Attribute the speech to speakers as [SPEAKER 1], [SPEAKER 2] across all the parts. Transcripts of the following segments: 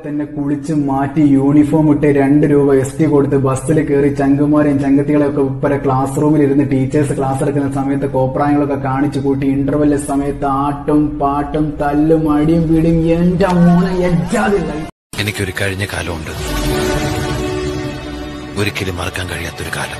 [SPEAKER 1] തന്നെ കുളിച്ച് മാറ്റി യൂണിഫോം ഇട്ട് രണ്ട് രൂപ എസ് ടി കൊടുത്ത് ബസ്സിൽ കയറി ചങ്കുമാരെയും ചങ്കത്തികളെയും ഒക്കെ ഉപ്പര ക്ലാസ് റൂമിൽ ഇരുന്ന് ടീച്ചേഴ്സ് ക്ലാസ് എടുക്കുന്ന സമയത്ത് കോപ്രായങ്ങളൊക്കെ കാണിച്ചു കൂട്ടി ഇന്റർവെല്ല് സമയത്ത് ആട്ടും പാട്ടും തല്ലും അടിയും പിടിയും എന്റെ മോനെ എജാതി life.
[SPEAKER 2] എനിക്കൊരു കഴിഞ്ഞ കാലമുണ്ട് ഒരിക്കലും മറക്കാൻ കഴിയാത്തൊരു കാലം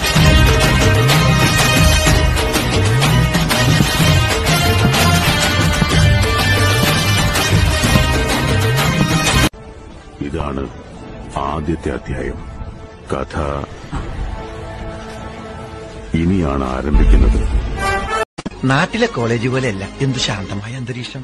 [SPEAKER 3] ഇതാണ് ആദ്യത്തെ അധ്യായം കഥ ഇനിയാണ് ആരംഭിക്കുന്നത്
[SPEAKER 4] നാട്ടിലെ കോളേജ് പോലെയല്ല എന്ത് ശാന്തമായ അന്തരീക്ഷം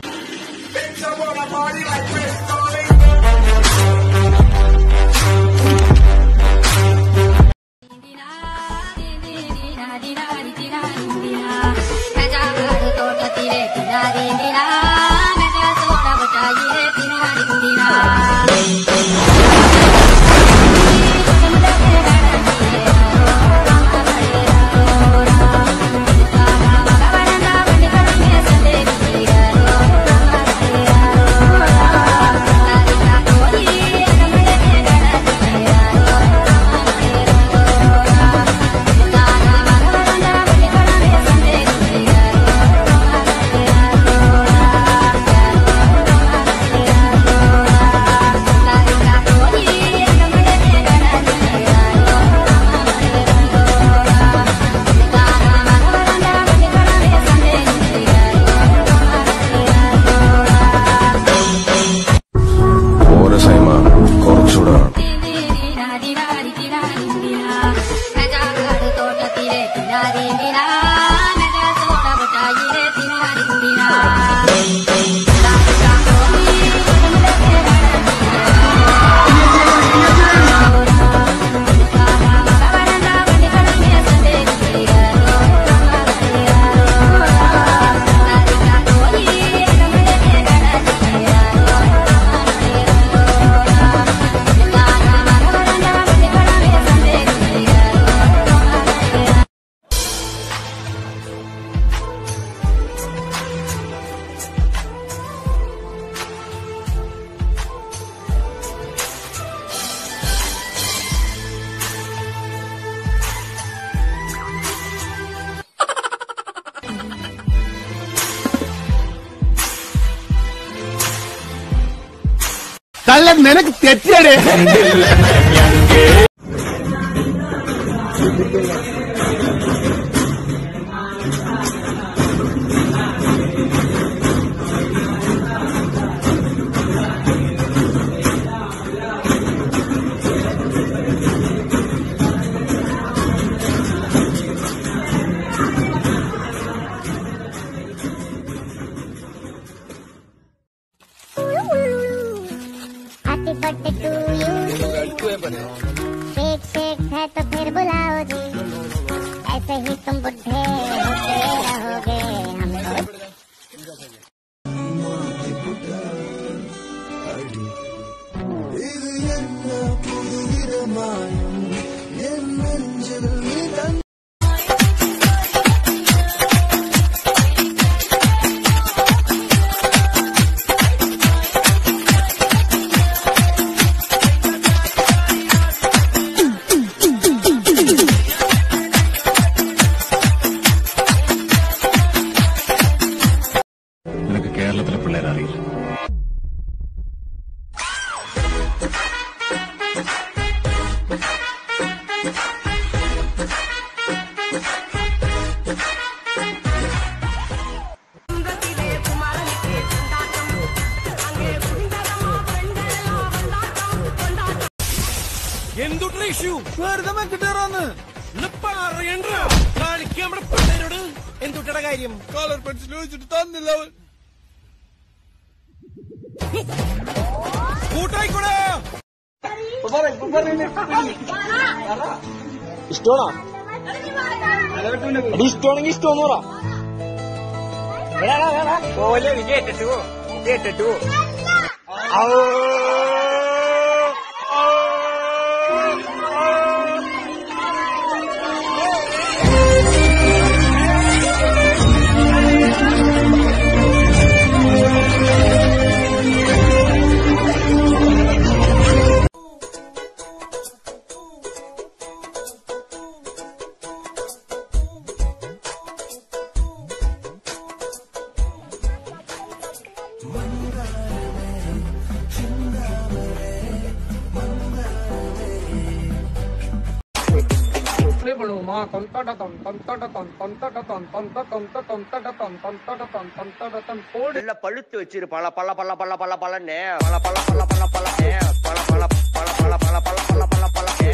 [SPEAKER 3] ഓരോ സൈമ കുറച്ചുകൂടെ വേണം
[SPEAKER 5] കള്ളൻ നിനക്ക് തെറ്റിയടേ
[SPEAKER 6] happy birthday to you shake shake है तो फिर बुलाओ जी ऐसे ही तुम बुढ़े होते रहोगे हमको
[SPEAKER 3] നിനക്ക് കേരളത്തിലെ പിള്ളേരെ അറിയില്ല
[SPEAKER 5] എന്തുട്ര ഇഷ്യൂ വെറുതെ മെക്കിട്ടേറാന്ന് പറയണ്ട കളിക്ക് നമ്മുടെ പിള്ളേരോട് എന്തുട്ടയുടെ കാര്യം കളർ പെൻസിൽ വെച്ചിട്ട് തന്നില്ല അവൻ കൂട്ടായിക്കൂടെ
[SPEAKER 7] ഇഷ്ടമാണോ അത് ഇഷ്ടമാണെങ്കിൽ ഇഷ്ടമെന്ന് പറ പോലെ നീ കേട്ടിട്ടു നീ കേട്ടിട്ടു
[SPEAKER 6] Thank
[SPEAKER 7] உள்ள பழுத்து வச்சிரு பல பல பல பல பல பலன்னு பல பல பல பல பலன்னு பல பல பல பல பல பல பல பல பலன்னு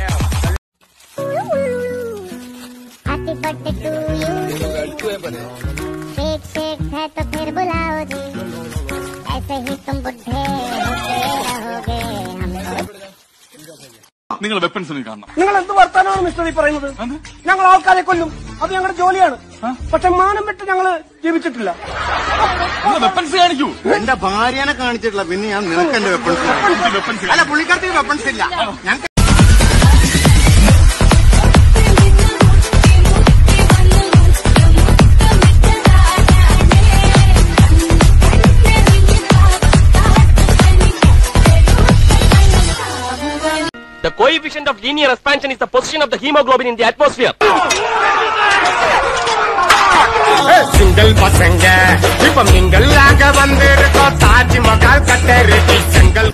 [SPEAKER 6] happy birthday to you shake shake है तो फिर बुलाओ जी ऐसे ही तुम बुढ़े होते रहोगे हम
[SPEAKER 8] നിങ്ങൾ വെപ്പൺസ് കാണണം
[SPEAKER 5] നിങ്ങൾ എന്ത് വർത്താനമാണ് മിസ്റ്റർ ഈ പറയുന്നത് ഞങ്ങൾ ആൾക്കാരെ കൊല്ലും അത് ഞങ്ങളുടെ ജോലിയാണ് പക്ഷെ മാനം വിട്ട് ഞങ്ങൾ ജീവിച്ചിട്ടില്ല
[SPEAKER 8] വെപ്പൺസ് കാണിക്കൂ
[SPEAKER 9] എന്റെ ഭാര്യനെ കാണിച്ചിട്ടില്ല പിന്നെ ഞാൻ നിനക്ക് എന്റെ വെപ്പൺസ്
[SPEAKER 8] വെപ്പൺസ്
[SPEAKER 9] അല്ല പുള്ളിക്കാർക്ക് വെപ്പൺസ് ഇല്ല ഞാൻ
[SPEAKER 7] The coefficient of linear expansion is the position of the hemoglobin in the atmosphere.
[SPEAKER 9] Single பசங்க இப்ப நீங்கள் ஆக வந்திருக்கோம் தாஜ்மஹால் கட்டருக்கு செங்கல்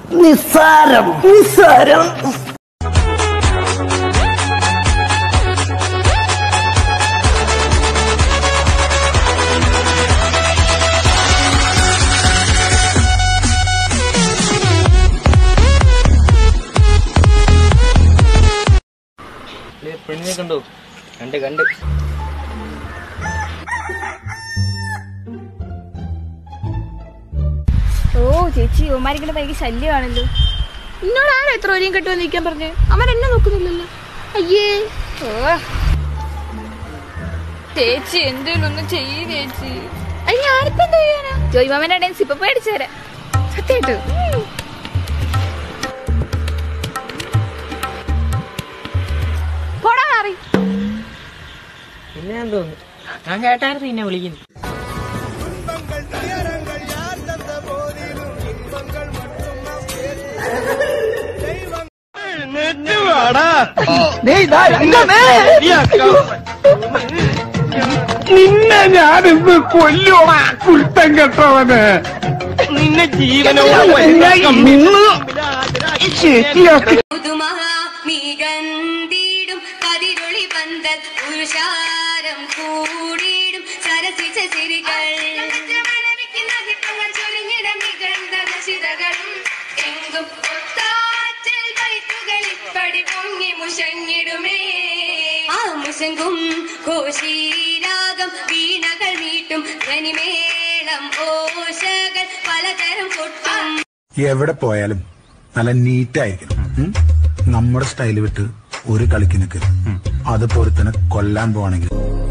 [SPEAKER 7] പെണ്ണിനെ കണ്ടു കണ്ട് കണ്ട്
[SPEAKER 10] ഓ ചേച്ചി ഓമാരിക്കണ ഭയങ്കര ശല്യമാണല്ലോ എന്നോട് ആരാ എത്ര വരെയും കെട്ടുവാൻ നിൽക്കാൻ പറഞ്ഞേ അവൻ എന്നെ നോക്കുന്നില്ലല്ലോ അയ്യേ ഓ ചേച്ചി എന്തേലും ഒന്ന് ചെയ്യ് ചേച്ചി അയ്യ ആർക്കും എന്താ ചെയ്യാനാ ജോയ്മാമന്റെ ഡാൻസ് ഇപ്പൊ പേടിച്ചു തരാം സത്യമായിട്ട് പോടാ മാറി
[SPEAKER 7] പിന്നെ ഞാൻ തോന്നുന്നു ഞാൻ കേട്ടായിരുന്നു പിന്നെ വിളിക്കുന്നു
[SPEAKER 5] നിന്നെ ഞാനിന്ന് കൊല്ലോടാ കുരുത്തം കെട്ടവന്
[SPEAKER 7] നിന്നെ ജീവനോ
[SPEAKER 10] പുതുമഹാമികന്തിടും കതിരൊളി പന്തൽ പുരുഷാരം കൂടിയിടും സരസിച്ച സിരികൾ എങ്കും ഒത്താറ്റൽ വൈറ്റുകൾ ഇപ്പടി പൊങ്ങി മുഷങ്ങിടുമേ ആ മുശങ്കും കോശീരാഗം വീണകൾ മീട്ടും ധ്വനിമേളം ഓശകൾ പലതരം കൊട്ടും
[SPEAKER 11] എവിടെ പോയാലും നല്ല നീറ്റായിരിക്കണം ഉം? നമ്മുടെ സ്റ്റൈല് വിട്ട് ഒരു കളിക്ക് നിൽക്കരുത് അതുപോലെ തന്നെ കൊല്ലാൻ പോവാണെങ്കിൽ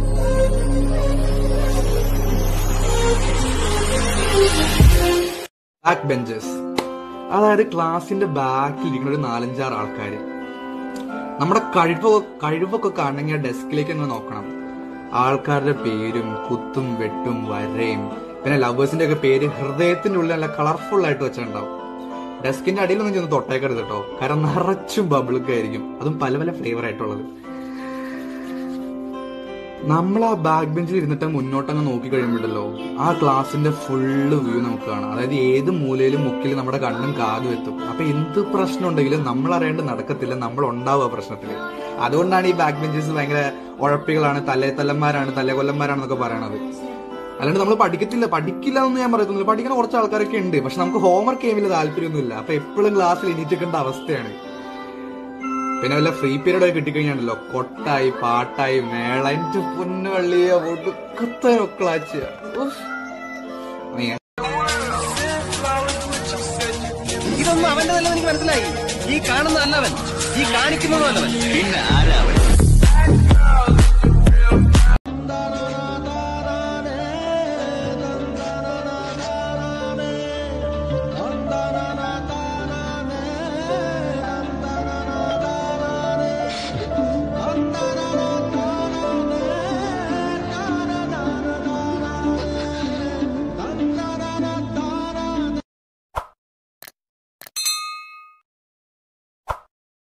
[SPEAKER 12] ബാക്ക് ബെഞ്ചേഴ്സ് അതായത് ക്ലാസിന്റെ ബാക്കിൽ ഇരിക്കുന്ന ഒരു നാലഞ്ചാറ് ആൾക്കാർ നമ്മുടെ കഴിവ് കഴിവൊക്കെ കാണണമെങ്കിൽ ആ ഡെസ്കിലേക്ക് അങ്ങ് നോക്കണം ആൾക്കാരുടെ പേരും കുത്തും വെട്ടും വരയും പിന്നെ ലവേഴ്സിന്റെ ഒക്കെ പേര് ഹൃദയത്തിന്റെ ഉള്ളിൽ നല്ല കളർഫുൾ ആയിട്ട് വെച്ചിട്ടുണ്ടാവും ഡെസ്കിന്റെ അടിയിലൊന്നും ചെന്ന് തൊട്ടേക്കരുത് കേട്ടോ കാരണം നിറച്ചും ബബിളൊക്കെ ആയിരിക്കും അതും പല പല ഫ്ലേവർ ആയിട്ടുള്ളത് നമ്മൾ ആ ബാക്ക് ബെഞ്ചിൽ ഇരുന്നിട്ട് മുന്നോട്ടങ്ങ് നോക്കി കഴിയുമ്പോഴല്ലോ ആ ക്ലാസിന്റെ ഫുള്ള് വ്യൂ നമുക്ക് കാണാം അതായത് ഏത് മൂലയിലും മുക്കിലും നമ്മുടെ കണ്ണും കാതും എത്തും അപ്പൊ എന്ത് പ്രശ്നം ഉണ്ടെങ്കിലും നമ്മൾ അറിയാണ്ട് നടക്കത്തില്ല നമ്മൾ ഉണ്ടാവും ആ പ്രശ്നത്തിൽ അതുകൊണ്ടാണ് ഈ ബാക്ക് ബെഞ്ചേഴ്സ് ഭയങ്കര ഉഴപ്പികളാണ് തലേ തല്ലന്മാരാണ് തലേ കൊല്ലന്മാരാണെന്നൊക്കെ പറയണത് അല്ലാണ്ട് നമ്മൾ പഠിക്കത്തില്ല പഠിക്കില്ല എന്ന് ഞാൻ പറയുന്നില്ല പഠിക്കുന്ന കുറച്ച് ആൾക്കാരൊക്കെ ഉണ്ട് പക്ഷെ നമുക്ക് ഹോംവർക്ക് ചെയ്യാൻ വലിയ താല്പര്യമൊന്നുമില്ല അപ്പൊ എപ്പോഴും ക്ലാസ്സിൽ എണീറ്റിക്കേണ്ട അവസ്ഥയാണ് പിന്നെ വല്ല ഫ്രീ പീരീഡ് ഒക്കെ കിട്ടിക്കഴിഞ്ഞാണല്ലോ കൊട്ടായി പാട്ടായി മേള എന്റെ പൊന്നുവള്ളിയ ഒടുക്കത്തെ ഒക്കളാച്ച
[SPEAKER 5] ഇതൊന്നും അവന്റെ തന്നെ എനിക്ക് മനസ്സിലായി ഈ കാണുന്നതല്ലവൻ ഈ കാണിക്കുന്നതല്ലവൻ
[SPEAKER 9] പിന്നെ ആരാ